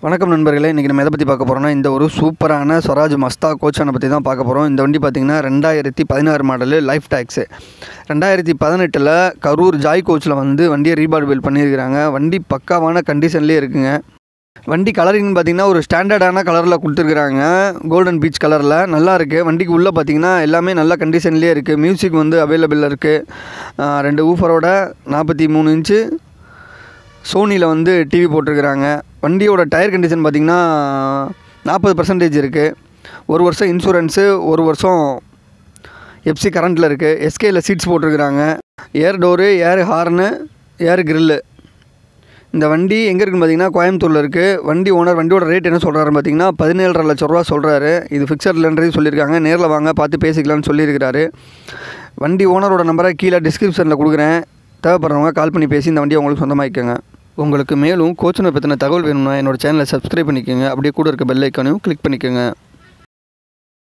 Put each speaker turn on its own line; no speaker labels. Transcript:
வணக்கம் நண்பர்களே இன்றைக்கி நம்ம எதை பற்றி பார்க்க போகிறோம்னா இந்த ஒரு சூப்பரான ஸ்வராஜ் மஸ்தா கோச்சானை பற்றி தான் பார்க்க போகிறோம் இந்த வண்டி பார்த்திங்கன்னா ரெண்டாயிரத்தி பதினாறு மாடலு லைஃப் டேக்ஸு ரெண்டாயிரத்தி பதினெட்டில் கரூர் ஜாய் கோச்சில் வந்து வண்டியை ரீபார்ட் பில் பண்ணியிருக்கிறாங்க வண்டி பக்காவான கண்டிஷன்லேயே இருக்குங்க வண்டி கலரிங்னு பார்த்தீங்கன்னா ஒரு ஸ்டாண்டர்டான கலரில் கொடுத்துருக்குறாங்க கோல்டன் பீச் கலரில் நல்லா இருக்குது வண்டிக்கு உள்ளே பார்த்தீங்கன்னா எல்லாமே நல்ல கண்டிஷன்லேயே இருக்குது மியூசிக் வந்து அவைலபிள் இருக்குது ரெண்டு ஊஃபரோட நாற்பத்தி மூணு இன்ச்சு சோனியில் வந்து டிவி போட்டிருக்கிறாங்க வண்டியோட டயர் கண்டிஷன் பார்த்திங்கன்னா நாற்பது பர்சன்டேஜ் இருக்குது ஒரு வருஷம் இன்சூரன்ஸு ஒரு வருஷம் எஃப்சி கரண்ட்டில் இருக்குது எஸ்கேயில் சீட்ஸ் போட்டிருக்கிறாங்க air door air horn air grill இந்த வண்டி எங்கே இருக்குன்னு பார்த்தீங்கன்னா கோயம்புத்தூரில் இருக்குது வண்டி ஓனர் வண்டியோட ரேட் என்ன சொல்கிறாரு பார்த்தீங்கன்னா பதினேழரை லட்ச ரூபா சொல்கிறாரு இது ஃபிக்ஸட்லன்றது சொல்லியிருக்காங்க நேரில் வாங்க பார்த்து பேசிக்கலாம்னு சொல்லியிருக்கிறாரு வண்டி ஓனரோட நம்பரை கீழே டிஸ்கிரிப்ஷனில் கொடுக்குறேன் தேவைப்படுறவங்க கால் பண்ணி பேசி இந்த வண்டியை உங்களுக்கு சொந்தமாக்கிக்கோங்க உங்களுக்கு மேலும் கோச்சனை பற்றின தகவல் வேணும்னா என்னோட சேனலை சப்ஸ்கிரைப் பண்ணிக்கோங்க அப்படியே கூட இருக்க பெல் ஐக்கானையும் கிளிக் பண்ணிக்கோங்க